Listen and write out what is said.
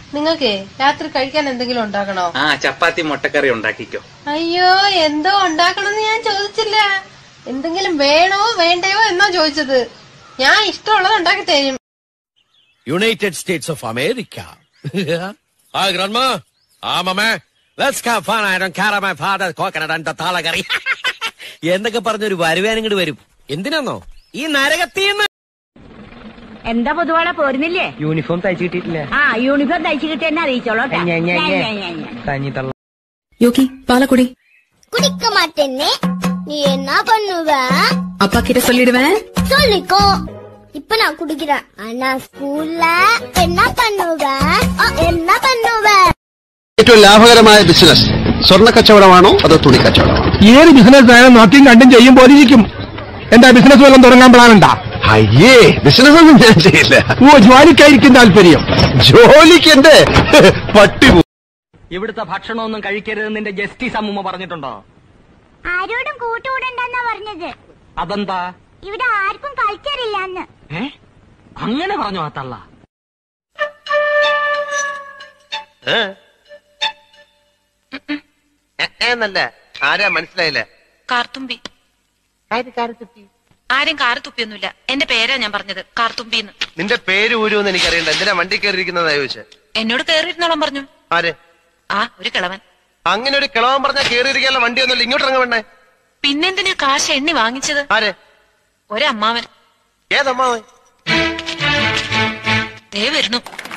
നിങ്ങൾക്കേ രാത്രി കഴിക്കാൻ എന്തെങ്കിലും ഉണ്ടാക്കണോ ആ ചപ്പാത്തി മുട്ടക്കറി ഉണ്ടാക്കിക്കോ അയ്യോ എന്തോ ഉണ്ടാക്കണമെന്ന് ഞാൻ ചോദിച്ചില്ല എന്തെങ്കിലും വേണോ വേണ്ടയോ എന്നോ ചോദിച്ചത് ഞാൻ ഇഷ്ടമുള്ളത് ഉണ്ടാക്കി തരും United States of America. Hi, Grandma. Ah, Mama. Let's have fun. I don't care my father coconut and the താളകറി എന്തൊക്കെ പറഞ്ഞൊരു വരുവാനും ഇങ്ങോട്ട് വരും എന്തിനാന്നോ ഈ നരകത്തീന്ന് എന്താ പൊതുവാളെ പോരുന്നില്ലേ യൂണിഫോം തയ്ച്ചു കിട്ടിയിട്ടില്ല ആ യൂണിഫോം തയ്ച്ചു കിട്ടി എന്നെ അറിയിച്ചോളൂ ട്ടാ. ഞെ, ഞെ, ഞെ. ഞെ, ഞെ, ഞെ. കഞ്ഞി തള്ള யோகி பாலக்குடி குடிக்க மாட்டேன்னு நீ என்ன பண்ணுவ அப்பா கிட்ட சொல்லிடுவேன் சொல்லிக்கோ இப்ப நான் குடிக்கிறேன் ஆனா ஸ்கூல்ல என்ன பண்ணுவ அ, என்ன பண்ணுவ ഏറ്റവും ലാഭകരമായ ബിസിനസ് സ്വർണ്ണ കച്ചവടമാണോ അതോ തുണി കച്ചവടമാണോ ഏത് ബിസിനസ് ആയാലും നോക്കിയും കണ്ടും ചെയ്യും പോലെ ഇരിക്കും എന്താ ബിസിനസ് വല്ലതും തുടങ്ങാൻ പ്ലാനുണ്ടാ അയ്യേ ബിസിനസ് ഒന്നും ഞാൻ ചെയ്യില്ല ഓ ജോലിക്കായിരിക്കും താല്പര്യം ജോലിക്ക് എന്റെ പട്ടി പോ- ഇവിടുത്തെ ഭക്ഷണമൊന്നും കഴിക്കരുത് നിന്റെ ജസ്റ്റിസ് അമ്മൂമ്മ പറഞ്ഞിട്ടുണ്ടോ ആരോടും കൂട്ടുകൂടണ്ടെന്നാ പറഞ്ഞത് അതെന്താ ഇവിടെ ആർക്കും കൾച്ചർ ഇല്ലാന്ന് ഏ അങ്ങനെ പറഞ്ഞോ ആ തള്ള എന്നല്ല ആരാ മനസ്സിലായില്ല കാർത്തുമ്പി ആരും കാറ് തുപ്പിയൊന്നുമില്ല എന്റെ പേരാ ഞാൻ പറഞ്ഞത് കാർത്തുമ്പിന്ന് നിന്റെ പേര് ഊരുമെന്ന് എനിക്കറിയണ്ട എന്തിനാ വണ്ടി കയറിയിരിക്കുന്നതാ ചോദിച്ചെ എന്നോട് കേറിയിരുന്നോളം പറഞ്ഞു ആര് ആ ഒരു കിളവൻ അങ്ങനെ ഒരു കിളവൻ പറഞ്ഞാൽ കയറിയിരിക്കാനുള്ള വണ്ടി ഒന്നുമില്ല ഇങ്ങോട്ട് ഇറങ്ങ വേണ്ടേ പിന്നെന്തിനാ കാശ് എണ്ണി വാങ്ങിച്ചത് ആര് ഒരമ്മാവൻ ഏതമ്മാവൻ ദേ വരുന്നു